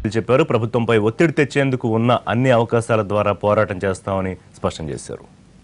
చెప్పారు ప్రభుత్వంపై ఒత్తిడి తెచ్చేందుకు ఉన్న అన్ని అవకాశాల ద్వారా పోరాటం చేస్తామని స్పష్టం చేశారు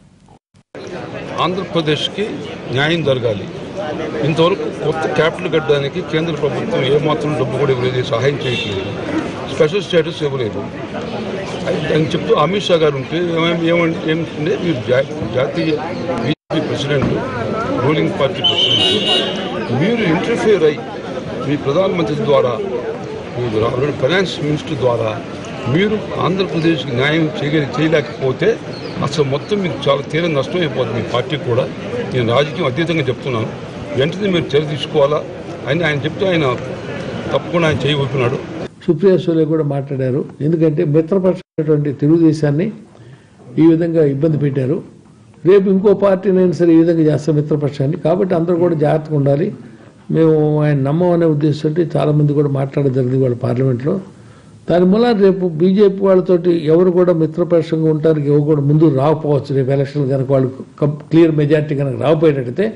ఆంధ్రప్రదేశ్కి న్యాయం జరగాలి ఇంతవరకు కొత్త క్యాపిటల్ కట్టడానికి కేంద్ర ప్రభుత్వం ఏమాత్రం డబ్బు కూడా ఇవ్వలేదు సహాయం చేయట్లేదు స్పెషల్ స్టేటస్ ఇవ్వలేదు అని చెప్తూ అమిత్ షా గారు ఉంటే ఏమేం- ఏమం- ఏమంటే మీరు జా- జాతీయ BJP president ruling party president మీరు ఇంటర్ఫియర్ అయ్యి మీ ప్రధానమంత్రి ద్వారా మీరు రా- ఫైనాన్స్ మినిస్టర్ ద్వారా మీరు ఆంధ్రప్రదేశ్కి న్యాయం చేయగలి చేయలేకపోతే అసలు మొత్తం మీకు చాలా తీవ్ర నష్టం అయిపోతుంది మీ పార్టీకి కూడా నేను రాజకీయం అతీతంగా చెప్తున్నాను వెంటనే మీరు చర్య తీసుకోవాలా అని ఆయన చెప్తే ఆయన తప్పకుండా ఆయన చేయి ఊపినాడు సుప్రియ సూలే కూడా మాట్లాడారు ఎందుకంటే మిత్రపక్షమైనటువంటి తెలుగుదేశాన్ని ఈ విధంగా ఇబ్బంది పెట్టారు రేపు ఇంకో పార్టీనైనా సరే ఈ విధంగా చేస్తాం మిత్రపక్షాన్ని కాబట్టి అందరూ కూడా జాగ్రత్తగా ఉండాలి మేము ఆయన నమ్మమనే ఉద్దేశంతో చాలా మంది కూడా మాట్లాడడం జరిగింది వాళ్ళ పార్లమెంట్లో దాని మూల రేపు బీజేపీ వాళ్ళతోటి ఎవరు కూడా మిత్రపక్షంగా ఉండడానికి ఎవరు కూడా ముందు రాకపోవచ్చు రేపు ఎలక్షన్ కనుక వాళ్ళు క్లియర్ మెజార్టీ కనుక రాకపోయినట్టయితే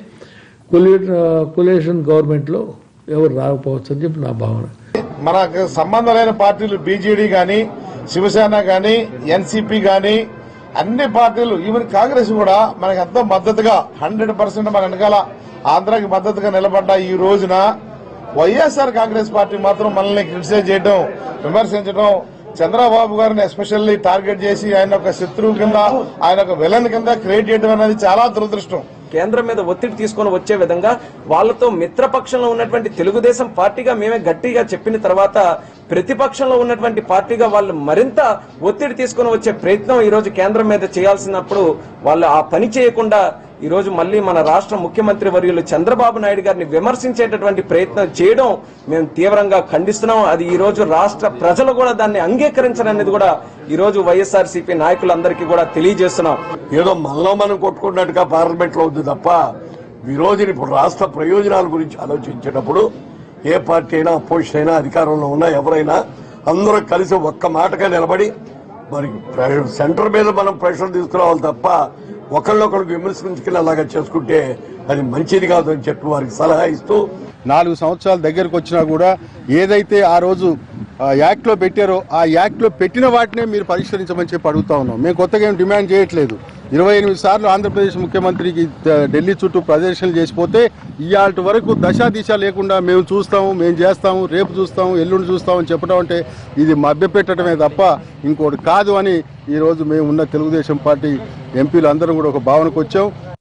కొలేషన్ గవర్నమెంట్లో ఎవరు రాకపోవచ్చు అని చెప్పి నా భావన మనకు సంబంధం లేని పార్టీలు బీజేడీ గాని శివసేన గాని ఎన్సీపీ గాని అన్ని పార్టీలు ఈవెన్ కాంగ్రెస్ కూడా మనకు ఎంతో మద్దతుగా హండ్రెడ్ పర్సెంట్ మన వెనకాల ఆంధ్రాకి మద్దతుగా నిలబడ్డ ఈ రోజున వైఎస్ఆర్ కాంగ్రెస్ పార్టీ మాత్రం మనల్ని క్రిటిసైజ్ చేయడం విమర్శించడం చంద్రబాబు గారిని ఎస్పెషల్లీ టార్గెట్ చేసి ఆయన ఒక శత్రువు కింద ఆయన ఒక విలన్ కింద క్రియేట్ చేయడం అనేది చాలా దురదృష్టం కేంద్రం మీద ఒత్తిడి తీసుకొని వచ్చే విధంగా వాళ్ళతో మిత్రపక్షంలో ఉన్నటువంటి తెలుగుదేశం పార్టీగా మేమే గట్టిగా చెప్పిన తర్వాత ప్రతిపక్షంలో ఉన్నటువంటి పార్టీగా వాళ్ళు మరింత ఒత్తిడి తీసుకొని వచ్చే ప్రయత్నం ఈ రోజు కేంద్రం మీద చేయాల్సినప్పుడు వాళ్ళు ఆ పని చేయకుండా ఈ రోజు మళ్ళీ మన రాష్ట్ర ముఖ్యమంత్రి వర్యులు చంద్రబాబు నాయుడు గారిని విమర్శించేటటువంటి ప్రయత్నం చేయడం మేము తీవ్రంగా ఖండిస్తున్నాం అది ఈ రోజు రాష్ట్ర ప్రజలు కూడా దాన్ని అంగీకరించరనేది కూడా ఈ రోజు వైఎస్ఆర్ సిపి నాయకులందరికీ కూడా తెలియజేస్తున్నాం ఏదో మనలో మనం కొట్టుకున్నట్టుగా పార్లమెంట్ లో ఉంది తప్ప విరోధిని ఇప్పుడు రాష్ట్ర ప్రయోజనాల గురించి ఆలోచించేటప్పుడు ఏ పార్టీ అయినా అపోజిషన్ అయినా అధికారంలో ఉన్నా ఎవరైనా అందరూ కలిసి ఒక్క మాటగా నిలబడి మరి ప్ర- సెంటర్ మీద మనం ప్రెషర్ తీసుకురావాలి తప్ప ఒకళ్ళొకరు విమర్శించుకుని అలాగా చేసుకుంటే అది మంచిది కాదు అని చెప్పి వారికి సలహా ఇస్తూ నాలుగు సంవత్సరాల దగ్గరకు వచ్చినా కూడా ఏదైతే ఆ రోజు ఆ, యాక్ట్లో పెట్టారో ఆ యాక్ట్లో పెట్టిన వాటినే మీరు పరిష్కరించమని చెప్పి అడుగుతా ఉన్నాం మేము కొత్తగా ఏం డిమాండ్ చేయట్లేదు ఇరవై ఎనిమిది సార్లు ఆంధ్రప్రదేశ్ ముఖ్యమంత్రికి ఆ, ఢిల్లీ చుట్టూ ప్రదర్శనలు చేసిపోతే ఇవాళ వరకు దశా దిశ లేకుండా మేము చూస్తాము మేము చేస్తాము రేపు చూస్తాము ఎల్లుండి చూస్తామని చెప్పడం అంటే ఇది మభ్యపెట్టడమే తప్ప ఇంకోటి కాదు అని ఈరోజు మేము ఉన్న తెలుగుదేశం పార్టీ ఎంపీలు అందరం కూడా ఒక భావనకు వచ్చాం